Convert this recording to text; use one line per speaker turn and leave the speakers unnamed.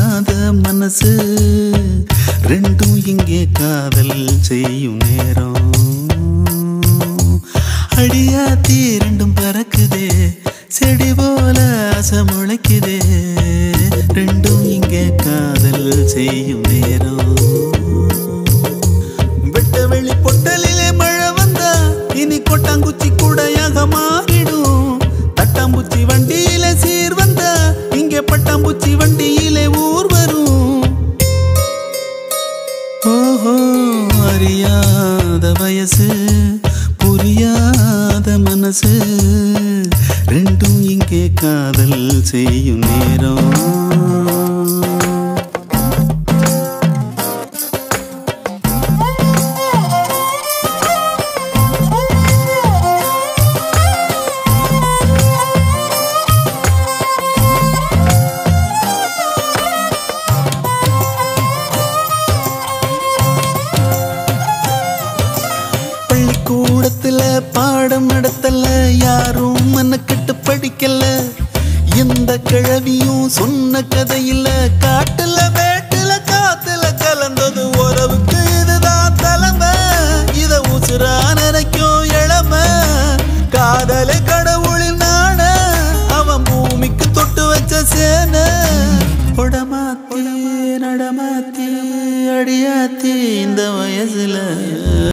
புரியாத மனசு ரெண்டும் இங்கே காதல் செய்யும் நேரம் அடியாத்தி ரெண்டும் பறக்குதே செடி போல ஆசை முளைக்குதே ரெண்டும் இங்கே காதல் செய்யும் நேரம் வெட்ட வெளி பொட்டலிலே மழை வந்தா இனி கொட்டாங்குச்சி கூடையாக மாறிடும் தட்டாம்பூச்சி வண்டியில சீர் வந்தா இங்கே பட்டாம்பூச்சி வண்டியிலே ஊர் வரும் ஓஹோ அறியாத வயசு புரியாத மனசு ரெண்டும் இங்கே காதல் செய்யும் நேரம் பள்ளிக்கூடத்துல பாடம் நடத்தல யாரும் மனக்கட்டு படிக்கல எந்த கிழவியும் சொன்ன கதையில காட்டுல மேட்டுல காத்துல கலந்தது உறவுக்கு இதுதான் தலைமை இத உசுரா நினைக்கும் இளமை காதலை கடவுளின் நாண அவன் பூமிக்கு தொட்டு வச்ச சேன உடமாத்தி நடமாத்தி அடியாத்தி இந்த வயசுல